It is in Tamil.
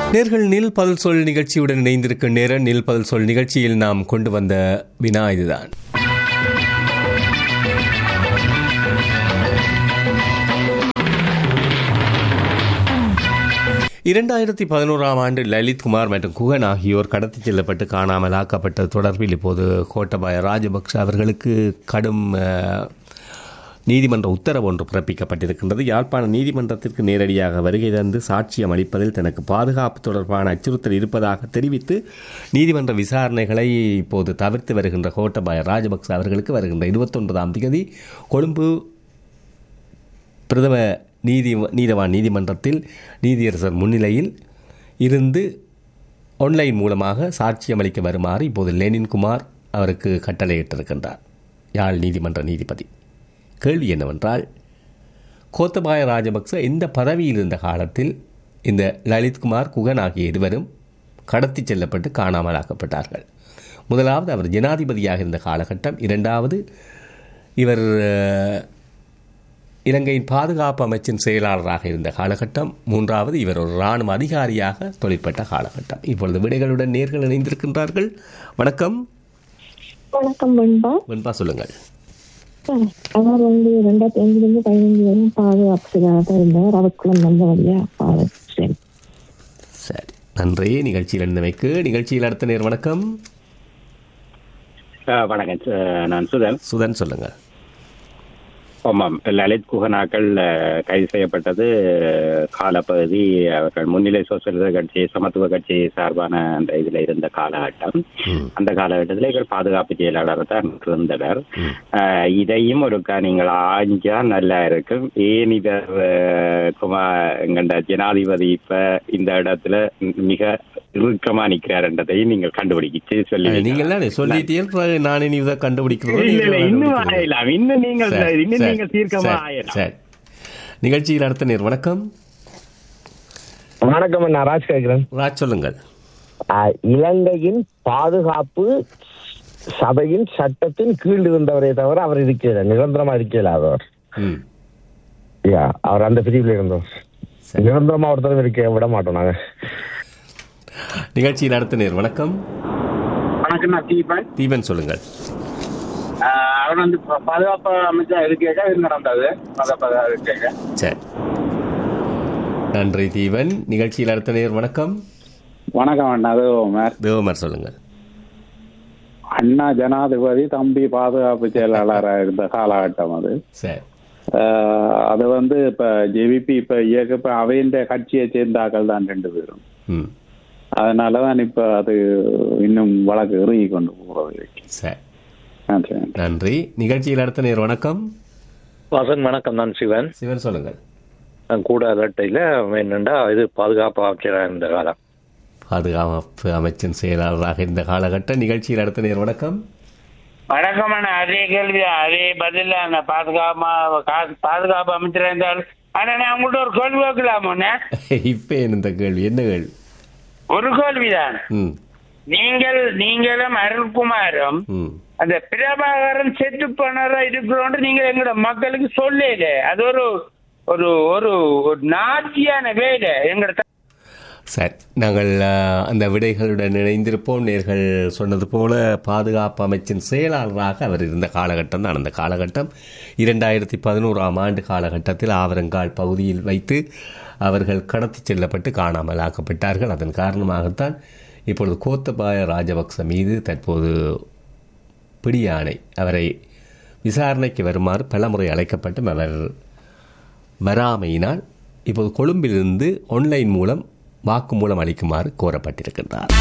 நேர்கள் நில் பதில் சொல் நிகழ்ச்சியுடன் இணைந்திருக்கும் நேரம் நில் பதில் சொல் நிகழ்ச்சியில் நாம் கொண்டு வந்த வினா இதுதான் இரண்டாயிரத்தி பதினோராம் ஆண்டு லலித் குமார் மற்றும் குகன் ஆகியோர் கடத்திச் செல்லப்பட்டு காணாமல் ஆக்கப்பட்டது தொடர்பில் இப்போது கோட்டபாய ராஜபக்ஷ அவர்களுக்கு கடும் அஹ், நீதிமன்ற உத்தரவு ஒன்று பிறப்பிக்கப்பட்டிருக்கின்றது யாழ்ப்பாண நீதிமன்றத்திற்கு நேரடியாக வருகை தந்து சாட்சியம் அளிப்பதில் தனக்கு பாதுகாப்பு தொடர்பான அச்சுறுத்தல் இருப்பதாக தெரிவித்து நீதிமன்ற விசாரணைகளை இப்போது தவிர்த்து வருகின்ற கோட்டபாய ராஜபக்ச அவர்களுக்கு வருகின்ற இருபத்தொன்பதாம் தேதி கொழும்பு பிரதம நீதி நீதவான் நீதிமன்றத்தில் நீதியரசர் முன்னிலையில் இருந்து ஆன்லைன் மூலமாக சாட்சியம் அளிக்க வருமாறு இப்போது லெனின் குமார் அவருக்கு கட்டளையிட்டிருக்கின்றார் யாழ் நீதிமன்ற நீதிபதி கேள்வி என்னவென்றால் கோத்தபாய ராஜபக்ச இந்த பதவியில் இருந்த காலத்தில் இந்த லலித்குமார் குகன் ஆகிய இருவரும் கடத்திச் செல்லப்பட்டு காணாமலாக்கப்பட்டார்கள் முதலாவது அவர் ஜனாதிபதியாக இருந்த காலகட்டம் இரண்டாவது இவர் அஹ், இலங்கையின் பாதுகாப்பு அமைச்சின் செயலாளராக இருந்த காலகட்டம் மூன்றாவது இவர் ஒரு இராணுவ அதிகாரியாக தொழிற்பட்ட காலகட்டம் இப்பொழுது விடைகளுடன் நேர்கள் இணைந்திருக்கின்றார்கள் வணக்கம் வணக்கம் வெண்பா வெண்பா சொல்லுங்கள் அவர் வந்து ரெண்டாயிரத்தி அஞ்சுலேருந்து பதினஞ்சு வரையும் பாதுகாப்பு செயலாளராக இருந்தவர் அவருக்குள்ள நல்ல வழியா பாதுகாப்பு சரி நன்றி நிகழ்ச்சியில் இருந்தமைக்கு நிகழ்ச்சியில் அடுத்த நேர் வணக்கம் ஆ, வணக்கம் ச- நான் சுதன் சுதன் சொல்லுங்கள் ஆமாம் லலித் குஹனாக்கள் அ, கைது செய்யப்பட்டது காலப்பகுதி அவர்கள் முன்னிலை சோசியலிச கட்சி சமத்துவ கட்சி சார்பான அந்த இதில் இருந்த காலகட்டம் அந்த காலகட்டத்தில் இவர் பாதுகாப்பு செயலாளர் தான் இருந்தனர் ஆ, இதையும் ஒரு நீங்கள் ஆஞ்சா நல்லா இருக்கும் ஏன் இவர் அ, குமார் எங்கண்ட ஜனாதிபதி இப்ப இந்த இடத்துல மிக இறுக்கமா நிற்கிறார்ன்றதையும் நீங்கள் கண்டுபிடிச்சு சொல்லி நீங்கள் தானே சொல்லிட்டீர்கள் பிறகு நான் இனி இதை கண்டுபிடிக்கிறோம் இல்ல, இல்ல, நீங்கள் இன்னும் கண்டுபிடிக்கிறீர்கள். ஆயலாம் இன்னும் நீங்கள் சரி, இன்னும் சரி, நீங்கள் தீர்க்கமா சரி, ஆயலாம் சரி. நிகழ்ச்சியில் அடுத்த நேர் வணக்கம் வணக்கம் நான் ராஜ் கேட்கிறேன் ராஜ் சொல்லுங்கள் ஆஹ், இலங்கையின் பாதுகாப்பு சபையின் சட்டத்தின் கீழ் இருந்தவரே தவிர அவர் இருக்கல நிரந்தரமா இருக்கல அவர் ம் யா அவர் அந்த பிரிவில் இருந்தோம் சரி. நிரந்தரமா ஒருத்தரும் இருக்க விட மாட்டோம் நாங்க நிகழ்ச்சியில் அடுத்த நேர் வணக்கம் வணக்கம் நான் தீபன் தீபன் சொல்லுங்கள் ஆஹ் அவர் வந்து பா- பாதுகாப்பு அமைச்சா இருக்கேங்க இது நடந்தது பாதுகாப்பு இருக்கேங்க சரி நன்றி தீபன் நிகழ்ச்சியில் அடுத்த நேர் வணக்கம் வணக்கம் அண்ணா அது உமர் தேவமர் சொல்லுங்கள் அண்ணா ஜனாதிபதி தம்பி பாதுகாப்பு செயலாளராக இருந்த காலகட்டம் அது சரி ஆஹ் அது வந்து இப்ப ஜேவிபி இப்ப இயக்க இப்ப அவையின் கட்சியை சேர்ந்த ஆக்கள் தான் ரெண்டு பேரும் ம் அதனாலதான் இப்ப அது இன்னும் வழக்கு இறுகி கொண்டு போறது சரி நன்றி நன்றி நிகழ்ச்சியில் அடுத்த நேர் வணக்கம் வாசன் வணக்கம் நான் சிவன் சிவன் சொல்லுங்கள் நான் கூட அலட்டையில் என்னண்டா இது பாதுகாப்பு அமைச்சராக இருந்த காலம் பாதுகாப்பு அமைச்சின் செயலாளராக இருந்த காலகட்ட நிகழ்ச்சியில் அடுத்த நேர் வணக்கம் வணக்கம் அண்ணா அதே கேள்வி அதே பதில் அந்த பாதுகாப்பு காசு பாதுகாப்பு அமைச்சர் இருந்தால் ஆனா நான் உங்கள்ட்ட ஒரு கேள்வி கேட்கலாமோண்ணே இப்போ இந்த கேள்வி என்ன கேள்வி ஒரு கேள்விதான் ம் நீங்கள் நீங்களும் அருள்குமாரும் ம் அந்த பிரபாகரன் செத்து போனதா இருக்கிறோன்னு நீங்க எங்களோட மக்களுக்கு சொல்லல அது ஒரு ஒரு ஒரு ஒரு நாட்டியான வேலை எங்களோட த- சரி நாங்கள் அஹ், அந்த விடைகளுடன் இணைந்திருப்போம் நேர்கள் சொன்னது போல பாதுகாப்பு அமைச்சின் செயலாளராக அவர் இருந்த காலகட்டம் தான் அந்த காலகட்டம் இரண்டாயிரத்தி பதினோராம் ஆண்டு காலகட்டத்தில் ஆவரங்கால் பகுதியில் வைத்து அவர்கள் கடத்திச் செல்லப்பட்டு காணாமல் ஆக்கப்பட்டார்கள் அதன் காரணமாகத்தான் இப்பொழுது கோத்தபாய ராஜபக்ச மீது தற்போது பிடியாணை அவரை விசாரணைக்கு வருமாறு பலமுறை அழைக்கப்பட்டும் அவர் வராமையினால் இப்போது கொழும்பிலிருந்து ஆன்லைன் மூலம் வாக்குமூலம் அளிக்குமாறு கோரப்பட்டிருக்கின்றார்